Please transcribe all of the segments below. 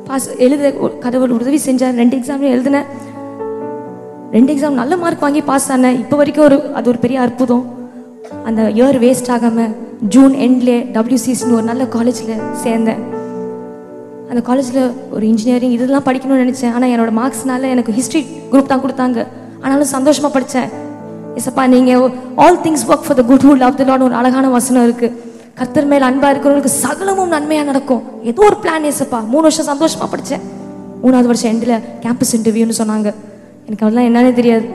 Pass எழுத கடவுள் உதவி செஞ்சார் ரெண்டு எக்ஸாம்லையும் எழுதினேன் ரெண்டு எக்ஸாம் நல்ல மார்க் வாங்கி பாஸ் ஆனேன் இப்போ வரைக்கும் ஒரு அது ஒரு பெரிய அற்புதம் அந்த இயர் வேஸ்ட் ஆகாமல் ஜூன் எண்ட்லே டபிள்யூசிஸ்னு ஒரு நல்ல காலேஜில் சேர்ந்தேன் அந்த காலேஜில் ஒரு இன்ஜினியரிங் இதெல்லாம் படிக்கணும்னு நினச்சேன் ஆனால் என்னோட மார்க்ஸ்னால எனக்கு ஹிஸ்ட்ரி குரூப் தான் கொடுத்தாங்க ஆனாலும் சந்தோஷமாக படித்தேன் எசப்பா நீங்கள் all things work for the good who love the Lord ஒரு அழகான வசனம் இருக்குது கர்த்தர் மேல் அன்பாக இருக்கிறவங்களுக்கு சகலமும் நன்மையாக நடக்கும் ஏதோ ஒரு பிளான் ஏசப்பா மூணு வருஷம் சந்தோஷமாக படித்தேன் மூணாவது வருஷம் எண்டில் கேம்பஸ் இன்டர்வியூன்னு சொன்னாங்க எனக்கு அதெல்லாம் என்னன்னே தெரியாது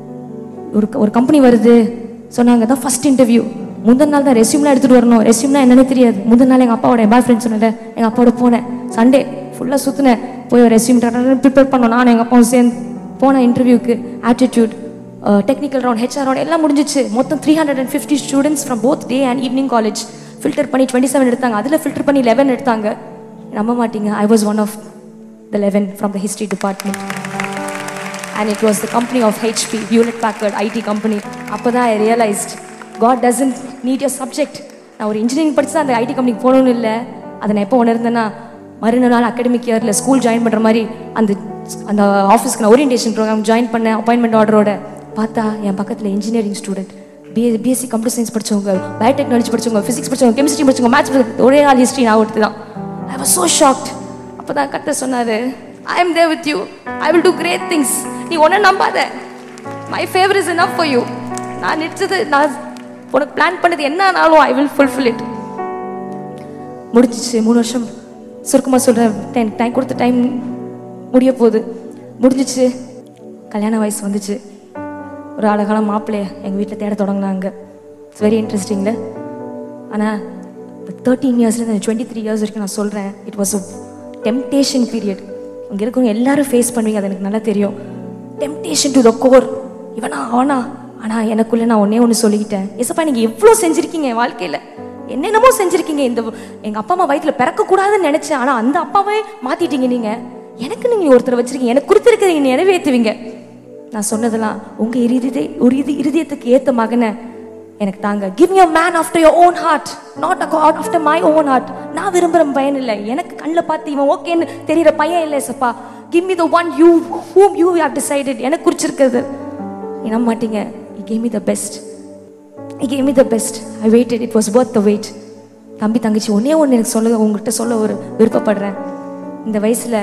ஒரு ஒரு கம்பெனி வருது சொன்னாங்க தான் ஃபர்ஸ்ட் இன்டர்வியூ முந்தின நாள் தான் ரெஸ்யூம்லாம் எடுத்துகிட்டு வரணும் ரெஸ்யூம்லாம் என்னன்னே தெரியாது முந்தின நாள் எங்கள் அப்பாவோட பாய் ஃப்ரெண்ட் சொன்னல எங்கள் அப்பாவோட போனேன் சண்டே ஃபுல்லாக சுற்றினேன் போய் ரெஸ்யூம் ப்ரிப்பேர் பண்ணோம் நானும் எங்கள் அப்பாவும் சேர்ந்து போனேன் இன்டர்வியூக்கு aptitude technical round HR round எல்லாம் முடிஞ்சிச்சு மொத்தம் three hundred and fifty students from both day and evening college filter பண்ணி டுவெண்ட்டி செவன் எடுத்தாங்க அதில் ஃபில்டர் பண்ணி லெவன் எடுத்தாங்க நம்ப மாட்டீங்க I was one of the eleven from the history department and it was the company of HP, Hewlett Packard, IT company. அப்போ தான் I realised God doesn't need your subject நான் ஒரு இன்ஜினியரிங் படிச்சு தான் அந்த ஐடி கம்பெனிக்கு போகணும்னு இல்லை அதை நான் எப்போ உணர்ந்தேன்னா மறுநாள் அகாடமிக் இயரில் ஸ்கூல் ஜாயின் பண்ணுற மாதிரி அந்த அந்த ஆஃபீஸ்க்கு நான் ஓரியன்டேஷன் ப்ரோக்ராம் ஜாயின் பண்ணேன் அப்பாயின்மெண்ட் ஆர்டரோட பார்த்தா என் பக்கத்தில் engineering student B BSc computer science படிச்சவங்க பயோடெக்னாலஜி படிச்சவங்க ஃபிசிக்ஸ் படிச்சவங்க கெமிஸ்ட்ரி படிச்சவங்க மேத்ஸ் படிச்சவங்க ஒரே நாள் ஹிஸ்ட்ரி நான் ஒருத்து தான் ஐ வாஸ் ஸோ ஷாக்ட் அப்போ தான் கத்த சொன்னார் I am there with you I will do great things நீ ஒன்றை நம்பாத my favour is enough for you நான் நினச்சது நான் உனக்கு பிளான் பண்ணது என்ன ஆனாலும் ஐ வில் ஃபுல்ஃபில் இட் முடிஞ்சிச்சு மூணு வருஷம் சுருக்கமாக சொல்கிறேன் டைம் டைம் கொடுத்த டைம் முடிய போகுது முடிஞ்சிச்சு கல்யாண வயசு வந்துச்சு ஒரு அழகான மாப்பிள்ளைய எங்கள் வீட்டில் தேட தொடங்கினாங்க இட்ஸ் வெரி இன்ட்ரெஸ்டிங்கில் ஆனால் தேர்ட்டீன் இயர்ஸ்லேருந்து டுவெண்ட்டி த்ரீ இயர்ஸ் வரைக்கும் நான் சொல்கிறேன் it was a temptation period இங்கே இருக்கவங்க எல்லாரும் ஃபேஸ் பண்ணுவீங்க அது எனக்கு நல்லா தெரியும் டெம்டேஷன் டு த கோர் இவனா அவனா ஆனால் எனக்குள்ளே நான் ஒன்றே ஒன்று சொல்லிக்கிட்டேன் எசப்பா நீங்கள் எவ்வளோ செஞ்சுருக்கீங்க என் வாழ்க்கையில் என்னென்னமோ செஞ்சுருக்கீங்க இந்த எங்கள் அப்பா அம்மா வயிற்றில் பிறக்கக்கூடாதுன்னு நினச்சேன் ஆனால் அந்த அப்பாவே மாற்றிட்டீங்க நீங்கள் எனக்கு நீங்கள் ஒருத்தரை வச்சுருக்கீங்க எனக்கு கொடுத்துருக்கிறீங்க நிறைவேற்றுவீங்க நான் சொன்னதெல்லாம் உங்கள் இறுதியை ஒரு இது இருதயத்துக்கு ஏற்ற மகனை எனக்கு தாங்க give you man after your own heart not a god after my own heart நான் விரும்புகிற பையன் இல்லை எனக்கு கண்ணில் பார்த்து இவன் ஓகேன்னு தெரியிற பையன் இல்லை சப்பா give me the one you whom you have decided எனக்கு குறிச்சிருக்கிறது நீ நம்ப மாட்டீங்க he gave me the best he gave me the best I waited it was worth the wait தம்பி தங்கச்சி ஒன்றே ஒன்று எனக்கு சொல்ல உங்ககிட்ட சொல்ல ஒரு விருப்பப்படுறேன் இந்த வயசில்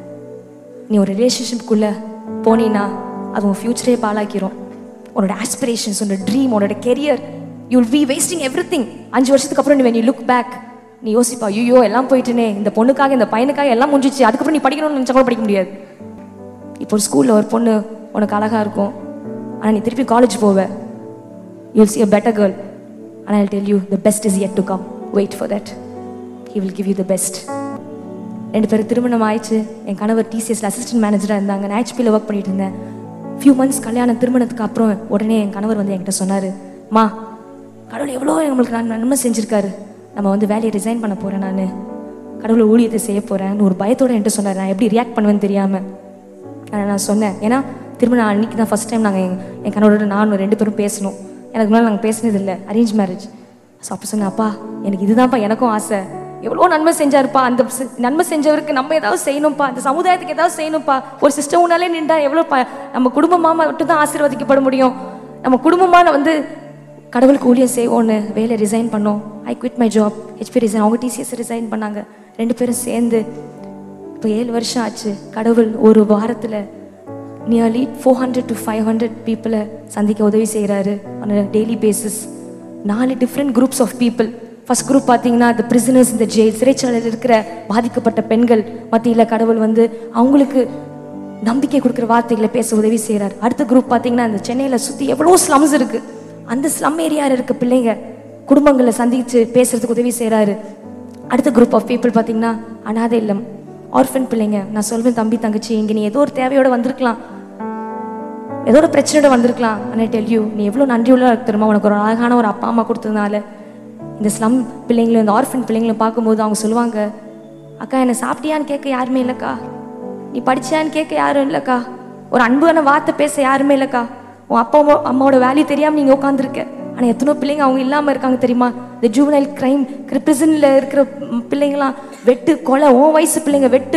நீ ஒரு ரிலேஷன்ஷிப்குள்ளே போனீன்னா அது உன் ஃப்யூச்சரே பாழாக்கிரும் உன்னோட ஆஸ்பிரேஷன்ஸ் உன்னோட ட்ரீம் உன்னோட career you will be wasting everything அஞ்சு வருஷத்துக்கு அப்புறம் நீ when you லுக் பேக் நீ யோசிப்பா ஐயோ எல்லாம் போயிட்டுனே இந்த பொண்ணுக்காக இந்த பையனுக்காக எல்லாம் முடிஞ்சிச்சு அதுக்கப்புறம் நீ படிக்கணும்னு நினச்சா கூட படிக்க முடியாது இப்போ ஒரு ஸ்கூலில் ஒரு பொண்ணு உனக்கு அழகாக இருக்கும் ஆனால் நீ திருப்பி காலேஜ் போவ you'll see a better girl ஆனால் I tell you the best is yet to come wait for that he will give you the best ரெண்டு பேரும் திருமணம் ஆயிடுச்சு என் கணவர் டிசிஎஸ்ல அசிஸ்டன்ட் மேனேஜராக இருந்தாங்க நான் ஹெச்பியில் ஒர்க் பண்ணிட்டு இருந்தேன் ஃபியூ மந்த்ஸ் கல்யாணம் திருமணத்துக்கு அப்புறம் உடனே என் கணவர் வந்து என்கிட்ட சொன்னார் மா கடவுள் எவ்வளோ நம்மளுக்கு நான் நன்மை செஞ்சுருக்காரு நம்ம வந்து வேலையை ரிசைன் பண்ண போகிறேன் நான் கடவுளை ஊழியத்தை செய்ய போகிறேன்னு ஒரு பயத்தோட என்கிட்ட சொன்னார் நான் எப்படி ரியாக்ட் பண்ணுவேன்னு தெரியாமல் ஆனால் நான் சொன்னேன் ஏன்னா திருமணம் அன்னைக்கு தான் ஃபஸ்ட் டைம் நாங்கள் என் என் கணவரோட நானும் ரெண்டு பேரும் பேசணும் எனக்கு முன்னாடி நாங்கள் பேசினது இல்லை அரேஞ்ச் மேரேஜ் ஸோ அப்போ சொன்னேன் அப்பா எனக்கு இதுதான்ப்பா எனக்கும் ஆசை எவ்வளோ நன்மை செஞ்சாருப்பா அந்த சி- நன்மை செஞ்சவருக்கு நம்ம ஏதாவது செய்யணும்ப்பா அந்த சமுதாயத்துக்கு ஏதாவது செய்யணும்ப்பா ஒரு சிஸ்டம் உன்னாலே நின்றா எவ்வளோ ப நம்ம குடும்பமாக மட்டும் தான் ஆசீர்வதிக்கப்பட முடியும் நம்ம குடும்பமான வந்து கடவுளுக்கு ஊழியம் செய்வோன்னு வேலை ரிசைன் பண்ணோம் I quit my job HP resign அவங்க டிசிஎஸ் ரிசைன் பண்ணாங்க ரெண்டு பேரும் சேர்ந்து இப்போ ஏழு வருஷம் ஆச்சு கடவுள் ஒரு வாரத்தில் nearly four hundred to five hundred பீப்புளை சந்திக்க உதவி செய்கிறாரு ஆன் டெய்லி பேசிஸ் நாலு different groups of people first group பார்த்தீங்கன்னா the prisoners in the jail சிறைச்சாலையில் இருக்கிற பாதிக்கப்பட்ட பெண்கள் மத்தியில் கடவுள் வந்து அவங்களுக்கு நம்பிக்கை கொடுக்குற வார்த்தைகளை பேச உதவி செய்கிறார் அடுத்த குரூப் பார்த்தீங்கன்னா இந்த சென்னையில் சுற்றி எவ்வளோ ஸ்லம்ஸ் இருக்குது அந்த ஸ்லம் ஏரியாவில் இருக்க பிள்ளைங்க குடும்பங்களை சந்தித்து பேசுறதுக்கு உதவி செய்கிறாரு அடுத்த குரூப் ஆஃப் பீப்புள் பார்த்தீங்கன்னா அனாதை இல்லம் ஆர்ஃபன் பிள்ளைங்க நான் சொல்வேன் தம்பி தங்கச்சி இங்கே நீ ஏதோ ஒரு தேவையோட வந்திருக்கலாம் ஏதோ ஒரு பிரச்சனையோட வந்திருக்கலாம் ஆனால் டெல் யூ நீ எவ்வளோ நன்றியுள்ள தெரியுமா உனக்கு ஒரு அழகான ஒரு அப்பா அம்மா கொடுத்ததுனால இந்த ஸ்லம் பிள்ளைங்களும் இந்த ஆர்ஃபன் பிள்ளைங்களும் பார்க்கும்போது அவங்க சொல்லுவாங்க அக்கா என்னை சாப்பிட்டியான்னு கேட்க யாருமே இல்லைக்கா நீ படிச்சியான்னு கேட்க யாரும் இல்லைக்கா ஒரு அன்பான வார்த்தை பேச யாருமே இல்லைக்கா உன் அப்பா அம்மா அம்மாவோட வேல்யூ தெரியாமல் நீங்கள் உட்காந்துருக்க ஆனால் எத்தனோ பிள்ளைங்க அவங்க இல்லாமல் இருக்காங்க தெரியுமா இந்த ஜூவனைல் கிரைம் பிரிசனில் இருக்கிற ம், பிள்ளைங்களாம் வெட்டு கொலை உன் வயசு பிள்ளைங்க வெட்டு